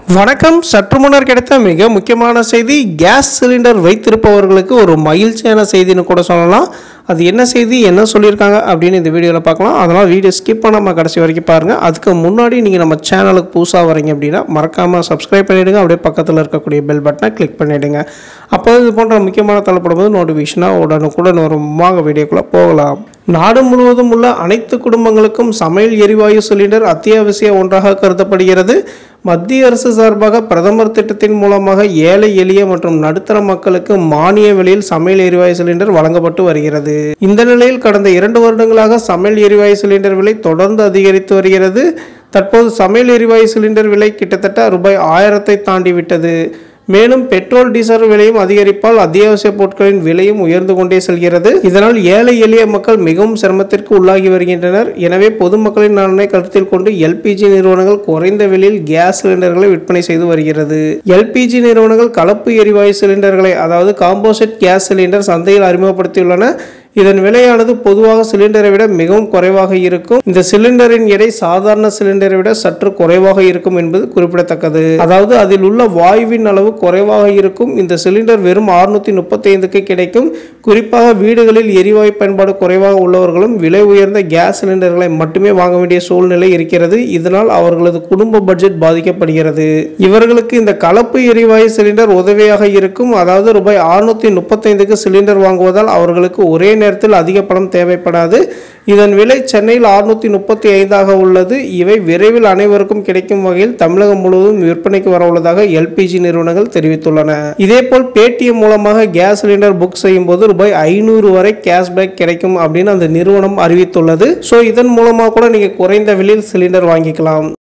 வணக்கம் சற்று முன்னர் கிடைத்த மிக முக்கியமான செய்தி கேஸ் சிலிண்டர் வைத்திருப்பவர்களுக்கு ஒரு மகிழ்ச்சியான செய்தின்னு கூட சொல்லலாம் அது என்ன செய்தி என்ன சொல்லியிருக்காங்க அப்படின்னு இந்த வீடியோவில் பார்க்கலாம் அதனால் வீடியோ ஸ்கிப் பண்ணாமல் கடைசி வரைக்கும் பாருங்கள் அதுக்கு முன்னாடி நீங்கள் நம்ம சேனலுக்கு புதுசாக வரீங்க அப்படின்னா மறக்காமல் சப்ஸ்கிரைப் பண்ணிவிடுங்க அப்படியே பக்கத்தில் இருக்கக்கூடிய பெல் பட்டனை கிளிக் பண்ணிவிடுங்க அப்போ இது போன்ற முக்கியமான தலைப்படும்போது நோட்டிஃபிகேஷனாக உடனுக்குடன் வரும் வாங்க வீடியோக்குள்ளே போகலாம் நாடு முழுவதும் உள்ள அனைத்து குடும்பங்களுக்கும் சமையல் எரிவாயு சிலிண்டர் அத்தியாவசிய ஒன்றாக கருதப்படுகிறது மத்திய அரசு சார்பாக பிரதமர் திட்டத்தின் மூலமாக ஏழை எளிய மற்றும் நடுத்தர மக்களுக்கு மானிய விலையில் சமையல் எரிவாயு சிலிண்டர் வழங்கப்பட்டு வருகிறது இந்த நிலையில் கடந்த இரண்டு வருடங்களாக சமையல் எரிவாயு சிலிண்டர் விலை தொடர்ந்து அதிகரித்து வருகிறது தற்போது சமையல் எரிவாயு சிலிண்டர் விலை கிட்டத்தட்ட ரூபாய் ஆயிரத்தை தாண்டி விட்டது மேலும் பெட்ரோல் டீசல் விலையும் அதிகரிப்பால் அத்தியாவசிய பொருட்களின் விலையும் உயர்ந்து கொண்டே செல்கிறது இதனால் ஏழை எளிய மக்கள் மிகவும் சிரமத்திற்கு உள்ளாகி வருகின்றனர் எனவே பொதுமக்களின் நலனை கருத்தில் கொண்டு எல்பிஜி நிறுவனங்கள் குறைந்த விலையில் கேஸ் சிலிண்டர்களை விற்பனை செய்து வருகிறது எல்பிஜி நிறுவனங்கள் கலப்பு எரிவாயு சிலிண்டர்களை அதாவது காம்போசிட் கேஸ் சிலிண்டர் சந்தையில் அறிமுகப்படுத்தியுள்ளன இதன் விலையானது பொதுவாக சிலிண்டரை விட மிகவும் குறைவாக இருக்கும் இந்த சிலிண்டரின் எடை சாதாரண சிலிண்டரை விட சற்று குறைவாக இருக்கும் என்பது குறிப்பிடத்தக்கது அதாவது அதில் உள்ள வாயுவின் அளவு குறைவாக இருக்கும் இந்த சிலிண்டர் வெறும் அறுநூத்தி முப்பத்தி ஐந்துக்கு கிடைக்கும் குறிப்பாக வீடுகளில் எரிவாயு பயன்பாடு குறைவாக உள்ளவர்களும் விலை உயர்ந்த கேஸ் சிலிண்டர்களை மட்டுமே வாங்க வேண்டிய சூழ்நிலை இருக்கிறது இதனால் அவர்களது குடும்ப பட்ஜெட் பாதிக்கப்படுகிறது இவர்களுக்கு இந்த கலப்பு எரிவாயு சிலிண்டர் உதவியாக இருக்கும் அதாவது ரூபாய் அறுநூத்தி முப்பத்தைந்துக்கு சிலிண்டர் வாங்குவதால் அவர்களுக்கு ஒரே நேரத்தில் அதிக பணம் தேவைப்படாது இதன் விலை சென்னையில் அறுநூத்தி முப்பத்தி ஐந்தாக உள்ளது இவை விரைவில் அனைவருக்கும் கிடைக்கும் வகையில் தமிழகம் முழுவதும் விற்பனைக்கு வர உள்ளதாக எல்பிஜி நிறுவனங்கள் தெரிவித்துள்ளன இதேபோல் பேடிஎம் மூலமாக கேஸ் சிலிண்டர் புக் செய்யும் போது ரூபாய் ஐநூறு வரை கேஷ்பேக் கிடைக்கும் அப்படின்னு அந்த நிறுவனம் அறிவித்துள்ளது ஸோ இதன் மூலமாக கூட நீங்க குறைந்த விலையில் சிலிண்டர் வாங்கிக்கலாம்